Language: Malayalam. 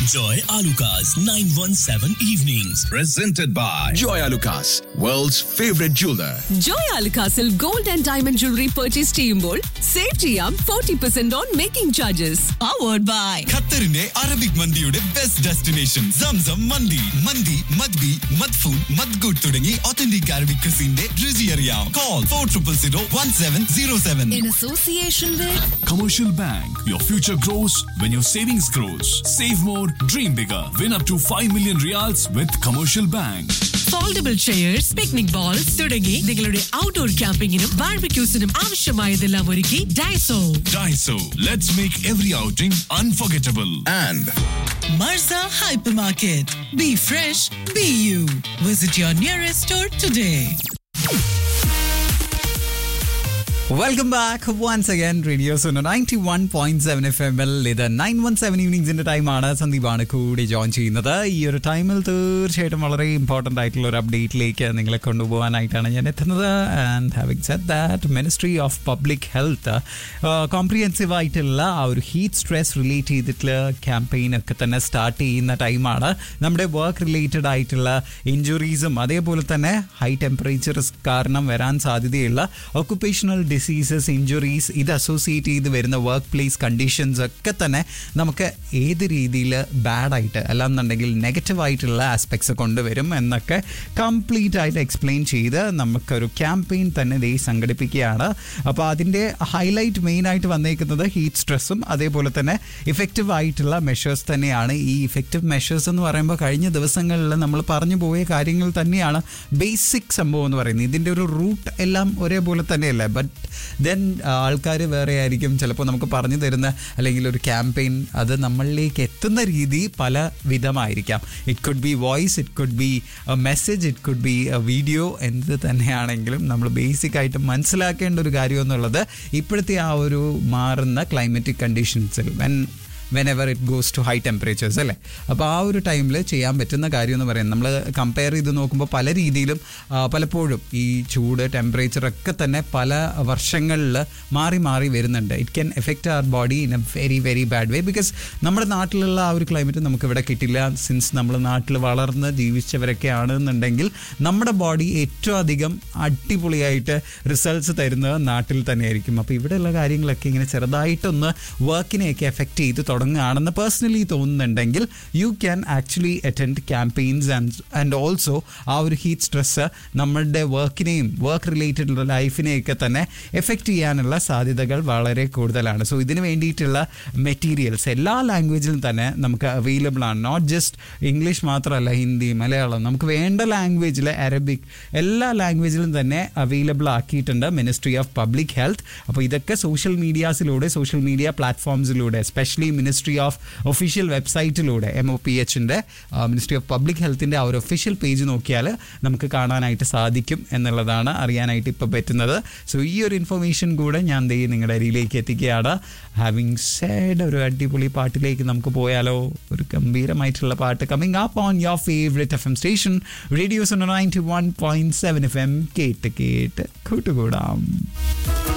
Joy Alukas, 917 Evenings. Presented by Joy Lucas, world's favorite jeweler. Joy അൽക്കാസിൽ gold and diamond jewellery purchase ചെയ്യുമ്പോൾ സേവ് ചെയ്യാം forty percent on making charges powered by ഖത്തറിന്റെ അറബിക് മന്തിയുടെ ബെസ്റ്റ് ഡെസ്റ്റിനേഷൻ സംസം മന്തി മന്തി മദ്ബി മദ്ഫൂൻ മദ്ഗുഡ് തുടങ്ങി ഒത്തന്റിക് അറബിക് ക്രിസിന്റെ രുചി അറിയാം call four triple zero one seven zero seven in association Commercial Bank. Your future grows when your savings grows. Save more, dream bigger. Win up to 5 million reals with Commercial Bank. Foldable chairs picnic bowls തുടങ്ങി നിങ്ങളുടെ ഔട്ട്ഡോർ ക്യാമ്പിങ്ങിനും ബാർബിക്യൂസിനും ആവശ്യമായതെല്ലാം ഒരുക്കി Daiso Daiso. Let's make every outing unforgettable. And Marza hypermarket be fresh be you visit your nearest store today welcome back once again radio Suno ninety one point seven F M എൽ ഇത് നയൻ വൺ സെവൻ ഈവനിങ്സിന്റെ ടൈമാണ് സന്ദീപാണ് കൂടി ജോയിൻ ചെയ്യുന്നത് ഈ ഒരു ടൈമിൽ തീർച്ചയായിട്ടും വളരെ ഇമ്പോർട്ടൻ്റ് ആയിട്ടുള്ള ഒരു അപ്ഡേറ്റിലേക്ക് നിങ്ങളെ കൊണ്ടുപോകാനായിട്ടാണ് ഞാൻ എത്തുന്നത് and having set that ministry of public health comprehensive ആയിട്ടുള്ള ആ ഒരു ഹീറ്റ് സ്ട്രെസ് റിലേറ്റ് ചെയ്തിട്ടുള്ള ക്യാമ്പയിൻ ഒക്കെ തന്നെ സ്റ്റാർട്ട് ചെയ്യുന്ന ടൈമാണ് നമ്മുടെ വർക്ക് റിലേറ്റഡ് ആയിട്ടുള്ള ഇഞ്ചുറീസും അതേപോലെ തന്നെ ഹൈ ടെമ്പറേച്ചർ കാരണം വരാൻ സാധ്യതയുള്ള ഒക്കുപേഷണൽ ഡിസീസസ് ഇഞ്ചുറീസ് ഇത് അസോസിയേറ്റ് ചെയ്ത് വരുന്ന വർക്ക് പ്ലേസ് കണ്ടീഷൻസ് ഒക്കെ തന്നെ നമുക്ക് ഏത് രീതിയിൽ ബാഡായിട്ട് അല്ലാന്നുണ്ടെങ്കിൽ നെഗറ്റീവ് ആയിട്ടുള്ള ആസ്പെക്ട്സ് കൊണ്ടുവരും എന്നൊക്കെ കംപ്ലീറ്റ് ആയിട്ട് എക്സ്പ്ലെയിൻ ചെയ്ത് നമുക്കൊരു ക്യാമ്പയിൻ തന്നെ ദേ സംഘടിപ്പിക്കുകയാണ് അപ്പോൾ അതിൻ്റെ ഹൈലൈറ്റ് മെയിൻ ആയിട്ട് വന്നേക്കുന്നത് ഹീറ്റ് സ്ട്രെസ്സും അതേപോലെ തന്നെ ഇഫക്റ്റീവ് ആയിട്ടുള്ള മെഷേഴ്സ് തന്നെയാണ് ഈ ഇഫക്റ്റീവ് മെഷേഴ്സ് എന്ന് പറയുമ്പോൾ കഴിഞ്ഞ ദിവസങ്ങളിൽ നമ്മൾ പറഞ്ഞു പോയ കാര്യങ്ങൾ തന്നെയാണ് ബേസിക് സംഭവം എന്ന് പറയുന്നത് ഇതിൻ്റെ ഒരു റൂട്ട് എല്ലാം ഒരേപോലെ തന്നെയല്ലേ ബട്ട് ദെൻ ആൾക്കാർ വേറെ ആയിരിക്കും ചിലപ്പോൾ നമുക്ക് പറഞ്ഞു തരുന്ന അല്ലെങ്കിൽ ഒരു ക്യാമ്പയിൻ അത് നമ്മളിലേക്ക് എത്തുന്ന രീതി പല വിധമായിരിക്കാം it could be voice it could be message it could be video എന്ത് തന്നെയാണെങ്കിലും നമ്മൾ ബേസിക് ആയിട്ട് മനസ്സിലാക്കേണ്ട ഒരു കാര്യം എന്നുള്ളത് ഇപ്പോഴത്തെ ആ ഒരു മാറുന്ന ക്ലൈമറ്റിക് കണ്ടീഷൻസിൽ when when ever it goes to high temperatures അല്ലേ അപ്പോൾ ആ ഒരു ടൈമിൽ ചെയ്യാൻ പറ്റുന്ന കാര്യം എന്ന് പറയുന്നത് നമ്മൾ കമ്പയർ ചെയ്ത് നോക്കുമ്പോൾ പല രീതിയിലും ആ, പലപ്പോഴും ഈ ചൂട് ടെമ്പറേച്ചർ ഒക്കെ തന്നെ പല വർഷങ്ങളിൽ മാറി മാറി വരുന്നുണ്ട് it can affect our body in a very very bad way because നമ്മുടെ നാട്ടിലുള്ള ആ ഒരു ക്ലൈമറ്റ് നമുക്ക് ഇവിടെ കിട്ടില്ല സിൻസ് നമ്മൾ നാട്ടിൽ വളർന്ന് ജീവിച്ചവരൊക്കെ ആണെന്നുണ്ടെങ്കിൽ നമ്മുടെ ബോഡി ഏറ്റവും അധികം അടിപൊളിയായിട്ട് റിസൾട്ട്സ് തരുന്നത് നാട്ടിൽ തന്നെയായിരിക്കും അപ്പോൾ ഇവിടെയുള്ള കാര്യങ്ങളൊക്കെ ഇങ്ങനെ ചെറുതായിട്ടൊന്ന് വർക്കിനെയൊക്കെ എഫക്റ്റ് ചെയ്ത് തുടങ്ങുകയാണെന്ന് പേഴ്സണലി തോന്നുന്നുണ്ടെങ്കിൽ you can actually attend campaigns and and also ആ ഒരു ഹീറ്റ് സ്ട്രെസ്സ് നമ്മളുടെ വർക്കിനെയും വർക്ക് റിലേറ്റഡ് ലൈഫിനെയൊക്കെ തന്നെ എഫക്റ്റ് ചെയ്യാനുള്ള സാധ്യതകൾ വളരെ കൂടുതലാണ് സോ ഇതിന് വേണ്ടിയിട്ടുള്ള മെറ്റീരിയൽസ് എല്ലാ ലാംഗ്വേജിലും തന്നെ നമുക്ക് അവൈലബിൾ ആണ് നോട്ട് ജസ്റ്റ് ഇംഗ്ലീഷ് മാത്രമല്ല ഹിന്ദി മലയാളം നമുക്ക് വേണ്ട ലാംഗ്വേജിൽ അറബിക് എല്ലാ ലാംഗ്വേജിലും തന്നെ അവൈലബിൾ ആക്കിയിട്ടുണ്ട് മിനിസ്ട്രി ഓഫ് പബ്ലിക് ഹെൽത്ത് അപ്പോൾ ഇതൊക്കെ സോഷ്യൽ മീഡിയാസിലൂടെ സോഷ്യൽ മീഡിയ പ്ലാറ്റ്ഫോംസിലൂടെ എസ്പെഷ്യലി മിനിസ്ട്രി ഓഫ് ഒഫീഷ്യൽ വെബ്സൈറ്റിലൂടെ എം ഒ പി എച്ചിൻ്റെ മിനിസ്ട്രി ഓഫ് പബ്ലിക് ഹെൽത്തിൻ്റെ ആ ഒരു ഒഫീഷ്യൽ പേജ് നോക്കിയാൽ നമുക്ക് കാണാനായിട്ട് സാധിക്കും എന്നുള്ളതാണ് അറിയാനായിട്ട് ഇപ്പോൾ പറ്റുന്നത് സോ ഈ ഒരു ഇൻഫർമേഷൻ കൂടെ ഞാൻ ദേ നിങ്ങളുടെ അരിയിലേക്ക് എത്തിക്കുകയാണ് ഹാവിങ് സാഡ് ഒരു അടിപൊളി പാട്ടിലേക്ക് നമുക്ക് പോയാലോ ഒരു ഗംഭീരമായിട്ടുള്ള പാട്ട് coming up on your favourite F M station radio's ninety one point seven F M കേട്ട് കേട്ട് കൂട്ടുകൂടാം